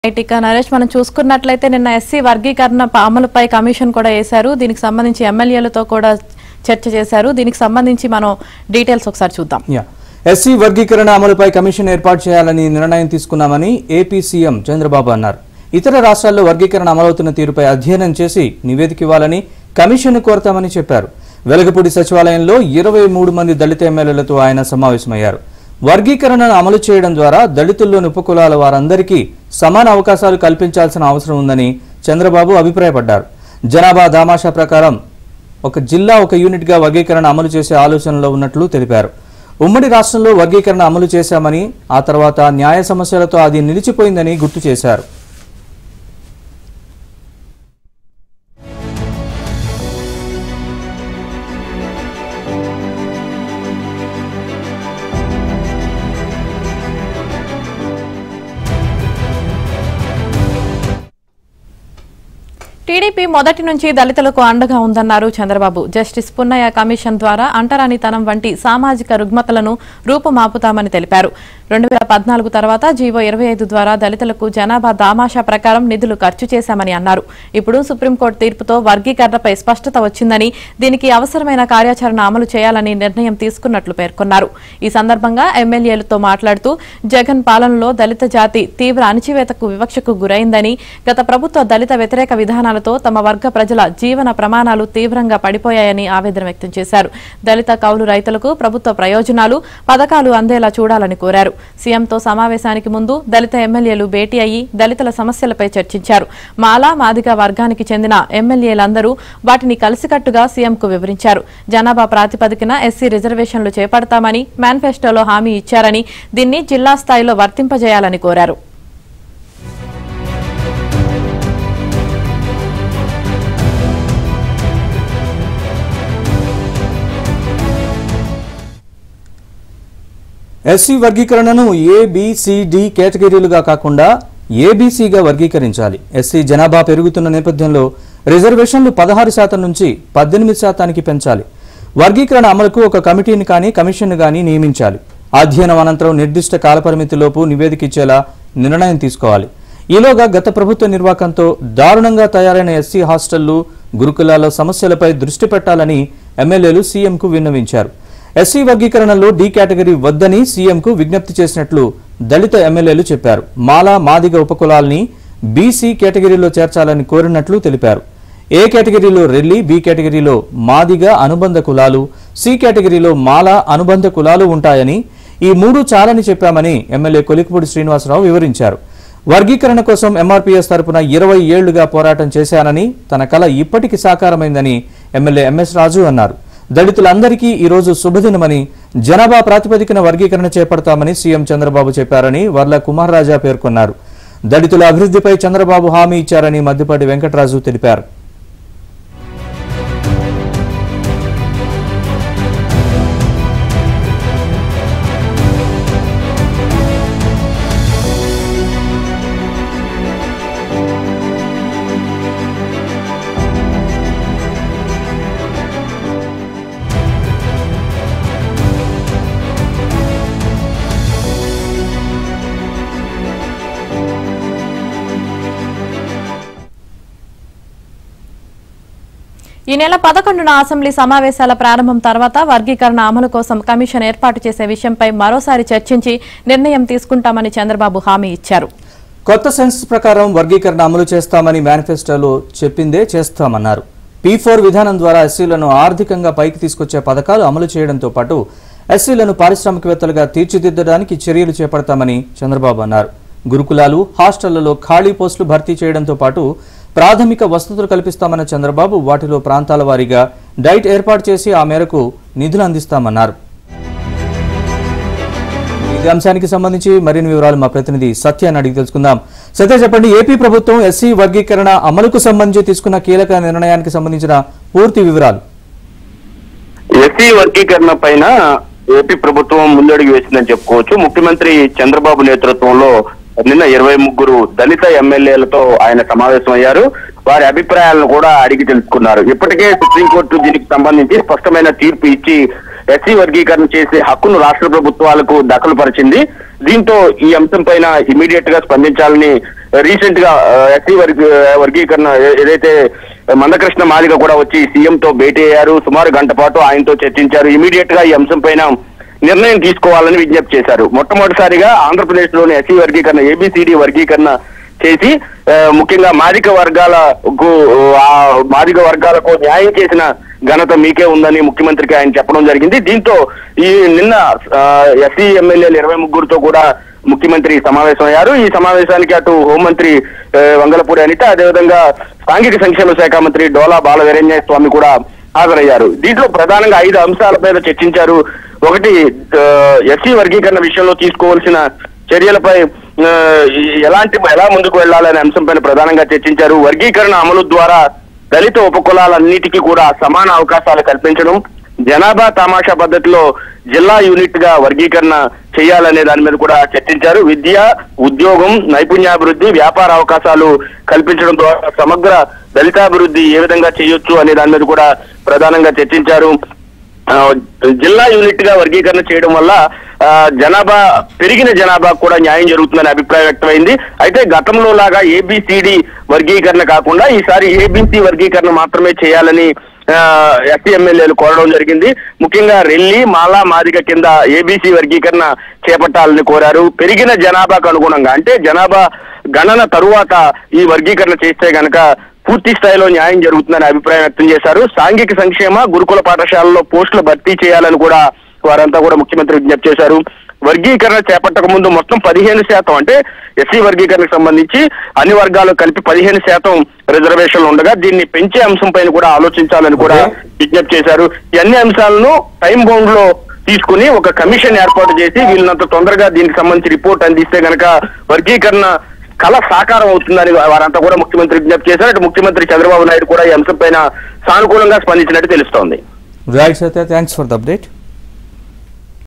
right ఇక నరేష్ మనం చూసుకున్నట్లయితే నిన్న ఎస్సీ వర్గీకరణ ప- అమలుపై కమిషన్ కూడా వేశారు దీనికి సంబంధించి ఎమ్మెల్యేలతో కూడా చర్చ చేశారు దీనికి సంబంధించి మనం డీటెయిల్స్ ఒకసారి చూద్దాం యా ఎస్సీ వర్గీకరణ అమలుపై కమిషన్ ఏర్పాటు చేయాలని నిర్ణయం తీసుకున్నామని ఏపీ సీఎం చంద్రబాబు అన్నారు ఇతర రాష్ట్రాల్లో వర్గీకరణ అమలవుతున్న తీరుపై అధ్యయనం చేసి నివేదిక ఇవ్వాలని కమిషన్ కోరతామని చెప్పారు వెలగపూడి సచివాలయంలో ఇరవై మూడు మంది దళిత ఎమ్మెల్యేలతో ఆయన సమావేశమయ్యారు వర్గీకరణను అమలు చేయడం ద్వారా దళితుల్లోని ఉపకులాల వారందరికీ సమాన అవకాశాలు కల్పించాల్సిన అవసరం ఉందని చంద్రబాబు అభిప్రాయపడ్డారు జనాభా దామాషా ప్రకారం ఒక జిల్లా ఒక యూనిట్గా వర్గీకరణ అమలు చేసే ఆలోచనలో ఉన్నట్లు తెలిపారు ఉమ్మడి రాష్ట్రంలో వర్గీకరణ అమలు చేశామని ఆ తర్వాత న్యాయ సమస్యలతో అది నిలిచిపోయిందని గుర్తు చేశారు టీడీపీ మొదటి నుంచి దళితులకు అండగా ఉందన్నారు చంద్రబాబు జస్టిస్ పున్నయ్య కమిషన్ ద్వారా అంటరానితనం వంటి సామాజిక రుగ్మతలను రూపుమాపుతామని తెలిపారు రెండు వేల పద్నాలుగు తర్వాత జీవో ఇరవై ఐదు ద్వారా దళితులకు జనాభా దామాషా ప్రకారం నిధులు ఖర్చు చేశామని అన్నారు ఇప్పుడు సుప్రీంకోర్టు తీర్పుతో వర్గీకరణపై స్పష్టత వచ్చిందని దీనికి అవసరమైన కార్యాచరణ అమలు చేయాలని నిర్ణయం తీసుకున్నట్లు పేర్కొన్నారు ఈ సందర్భంగా ఎమ్మెల్యేలతో మాట్లాడుతూ జగన్ పాలనలో దళిత జాతి తీవ్ర అణచివేతకు వివక్షకు గురైందని గత ప్రభుత్వ దళిత వ్యతిరేక విధానాలతో తమ వర్గ ప్రజల జీవన ప్రమాణాలు తీవ్రంగా పడిపోయాయని ఆవేదన వ్యక్తం చేశారు దళిత కౌలు రైతులకు ప్రభుత్వ ప్రయోజనాలు పథకాలు అందేలా చూడాలని కోరారు సీఎంతో సమావేశానికి ముందు దళిత ఎమ్మెల్యేలు భేటీ అయ్యి దళితుల సమస్యలపై చర్చించారు మాలా మాదిగ వర్గానికి చెందిన ఎమ్మెల్యేలందరూ వాటిని కలిసికట్టుగా సీఎంకు వివరించారు జనాభా ప్రాతిపదికన ఎస్సీ రిజర్వేషన్లు చేపడతామని మేనిఫెస్టోలో హామీ ఇచ్చారని దీన్ని జిల్లా స్థాయిలో వర్తింపజేయాలని కోరారు ఎస్సీ వర్గీకరణను ఏ బి, సి, డి కేటగిరీలుగా కాకుండా ఏబీసీగా వర్గీకరించాలి ఎస్సీ జనాభా పెరుగుతున్న నేపథ్యంలో రిజర్వేషన్లు పదహారు శాతం నుంచి పద్దెనిమిది శాతానికి పెంచాలి వర్గీకరణ అమలుకు ఒక కమిటీని కానీ కమిషన్ను కానీ నియమించాలి అధ్యయనం అనంతరం నిర్దిష్ట కాలపరిమితిలోపు నివేదిక ఇచ్చేలా నిర్ణయం తీసుకోవాలి ఈలోగా గత ప్రభుత్వ నిర్వాకంతో దారుణంగా తయారైన ఎస్సీ హాస్టళ్లు గురుకులాల సమస్యలపై దృష్టి పెట్టాలని ఎమ్మెల్యేలు సీఎంకు విన్నవించారు ఎస్సీ వర్గీకరణలో డి కేటగిరీ వద్దని సీఎంకు విజ్ఞప్తి చేసినట్లు దళిత ఎమ్మెల్యేలు చెప్పారు మాలా మాదిగ ఉపకులాల్ని బీసీ కేటగిరీలో చేర్చాలని కోరినట్లు తెలిపారు ఏ కేటగిరీలో రెల్లి బి కేటగిరీలో మాదిగ అనుబంధ కులాలు సి కేటగిరీలో మాల అనుబంధ కులాలు ఉంటాయని ఈ మూడు చాలని చెప్పామని ఎమ్మెల్యే కొలికపూడి శ్రీనివాసరావు వివరించారు వర్గీకరణ కోసం ఎంఆర్పీఎస్ తరపున ఇరవై ఏళ్లుగా పోరాటం చేశానని తన కల ఇప్పటికి సాకారమైందని ఎమ్మెల్యే ఎంఎస్ రాజు అన్నారు దళితులందరికీ ఈ రోజు శుభదినమని జనాభా ప్రాతిపదికన వర్గీకరణ చేపడతామని సీఎం చంద్రబాబు చెప్పారని వర్ల కుమార్ రాజా పేర్కొన్నారు దళితుల అభివృద్ధిపై చంద్రబాబు హామీ ఇచ్చారని మద్దిపాటి వెంకటరాజు తెలిపారు ఈ నెల పదకొండున అసెంబ్లీ సమావేశాల ప్రారంభం తర్వాత వర్గీకరణ అమలు కోసం కమిషన్ ఏర్పాటు చేసే విషయంపై మరోసారి చర్చించి నిర్ణయం తీసుకుంటామని చంద్రబాబు హామీ ఇచ్చారు కొత్త సెన్సస్ ప్రకారం వర్గీకరణ అమలు చేస్తామని మేనిఫెస్టోలో చెప్పిందే చేస్తామన్నారు పీ ఫోర్ విధానం ద్వారా ఎస్సీలను ఆర్థికంగా పైకి తీసుకొచ్చే పథకాలు అమలు చేయడంతో పాటు ఎస్సీలను పారిశ్రామికవేత్తలుగా తీర్చిదిద్దడానికి చర్యలు చేపడతామని చంద్రబాబు అన్నారు గురుకులాలు హాస్టళ్లలో ఖాళీ పోస్టులు భర్తీ చేయడంతో పాటు ప్రాథమిక వసతులు కల్పిస్తామన్న చంద్రబాబు వాటిలో ప్రాంతాల వారీగా డైట్ ఏర్పాటు చేసి ఆ మేరకు నిధులు అందిస్తామన్నారు ఇదే అంశానికి సంబంధించి మరిన్ని వివరాలు మా ప్రతినిధి సత్యాన్ని అడిగి తెలుసుకుందాం సత్య చెప్పండి ఏపీ ప్రభుత్వం ఎస్సీ వర్గీకరణ అమలుకు సంబంధించి తీసుకున్న కీలక నిర్ణయానికి సంబంధించిన పూర్తి వివరాలు ఎస్సీ వర్గీకరణ పైన ఏపీ ప్రభుత్వం ముందడుగు వేసిందని చెప్పుకోవచ్చు ముఖ్యమంత్రి చంద్రబాబు నేతృత్వంలో నిన్న ఇరవై ముగ్గురు దళిత ఎమ్మెల్యేలతో ఆయన సమావేశమయ్యారు వారి అభిప్రాయాలను కూడా అడిగి తెలుసుకున్నారు ఇప్పటికే సుప్రీంకోర్టు దీనికి సంబంధించి స్పష్టమైన తీర్పు ఇచ్చి ఎస్సీ వర్గీకరణ చేసే హక్కును రాష్ట్ర ప్రభుత్వాలకు దఖలు పరిచింది దీంతో ఈ అంశం పైన ఇమీడియట్ గా స్పందించాలని రీసెంట్ గా ఎస్సీ వర్గ వర్గీకరణ ఏ- ఏదైతే మందకృష్ణ మాదిగ కూడా వచ్చి సీఎం తో భేటీ అయ్యారు సుమారు గంట పాటు ఆయనతో చర్చించారు ఇమీడియట్ గా ఈ అంశం పైన నిర్ణయం తీసుకోవాలని విజ్ఞప్తి చేశారు మొట్టమొదటిసారిగా ఆంధ్రప్రదేశ్ లోని ఎస్సీ వర్గీకరణ ఏబిసిడి వర్గీకరణ చేసి ఆ, ముఖ్యంగా మాదిక వర్గాలకు ఆ మాదిక వర్గాలకు న్యాయం చేసిన ఘనత మీకే ఉందని ముఖ్యమంత్రికి ఆయన చెప్పడం జరిగింది దీంతో ఈ నిన్న ఎస్సీ ఎమ్మెల్యేలు ఇరవై ముగ్గురుతో కూడా ముఖ్యమంత్రి సమావేశమయ్యారు ఈ సమావేశానికి అటు హోంమంత్రి ఆ, వంగలపూడి అనిత అదేవిధంగా సాంఘిక సంక్షేమ శాఖ మంత్రి డోలా బాల వీరేంద్ర స్వామి కూడా హాజరయ్యారు దీంట్లో ప్రధానంగా ఐదు అంశాల మీద చర్చించారు ఒకటి ఎస్సీ వర్గీకరణ విషయంలో తీసుకోవాల్సిన చర్యలపై ఆ, ఎలాంటి ఎలా ముందుకు వెళ్లాలనే అంశంపైన ప్రధానంగా చర్చించారు వర్గీకరణ అమలు ద్వారా దళిత ఉపకులాలన్నిటికీ కూడా సమాన అవకాశాలు కల్పించడం జనాభా తమాషా పద్ధతిలో జిల్లా యూనిట్ గా వర్గీకరణ చేయాలనే దాని మీద కూడా చర్చించారు విద్య ఉద్యోగం నైపుణ్యాభివృద్ధి వ్యాపార అవకాశాలు కల్పించడం ద్వారా సమగ్ర దళితాభివృద్ధి ఏ విధంగా చేయొచ్చు అనే దాని మీద కూడా ప్రధానంగా చర్చించారు ఆ, జిల్లా యూనిట్ గా వర్గీకరణ చేయడం వల్ల ఆ, జనాభా పెరిగిన జనాభా కూడా న్యాయం జరుగుతుందనే అభిప్రాయం వ్యక్తమైంది అయితే గతంలో లాగా ఏబిసిడి వర్గీకరణ కాకుండా ఈసారి ఏబిసి వర్గీకరణ మాత్రమే చేయాలని ఎస్సీ ఎమ్మెల్యేలు కోరడం జరిగింది ముఖ్యంగా రెల్లి మాలా మాదిగ కింద ఏబిసి వర్గీకరణ చేపట్టాలని కోరారు పెరిగిన జనాభాకు అనుగుణంగా అంటే జనాభా గణన తరువాత ఈ వర్గీకరణ చేస్తే గనక పూర్తి స్థాయిలో న్యాయం జరుగుతుందని అభిప్రాయం వ్యక్తం చేశారు సాంఘిక సంక్షేమ గురుకుల పాఠశాలలో పోస్టులు భర్తీ చేయాలని కూడా వారంతా కూడా ముఖ్యమంత్రి విజ్ఞప్తి చేశారు వర్గీకరణ చేపట్టక ముందు మొత్తం పదిహేను శాతం అంటే ఎస్సీ వర్గీకరణకు సంబంధించి అన్ని వర్గాలు కలిపి పదిహేను శాతం రిజర్వేషన్లు ఉండగా దీన్ని పెంచే అంశం పైన కూడా ఆలోచించాలని కూడా విజ్ఞప్తి చేశారు ఈ అన్ని అంశాలను టైం బౌండ్ లో తీసుకుని ఒక కమిషన్ ఏర్పాటు చేసి వీళ్ళనంత తొందరగా దీనికి సంబంధించి రిపోర్ట్ అందిస్తే గనక వర్గీకరణ కళ సాకారం అవుతుందని వారంతా కూడా ముఖ్యమంత్రి విజ్ఞప్తి చేశారు అటు ముఖ్యమంత్రి చంద్రబాబు నాయుడు కూడా ఈ అంశం పైన సానుకూలంగా స్పందించినట్టు తెలుస్తోంది right Satya thanks for the update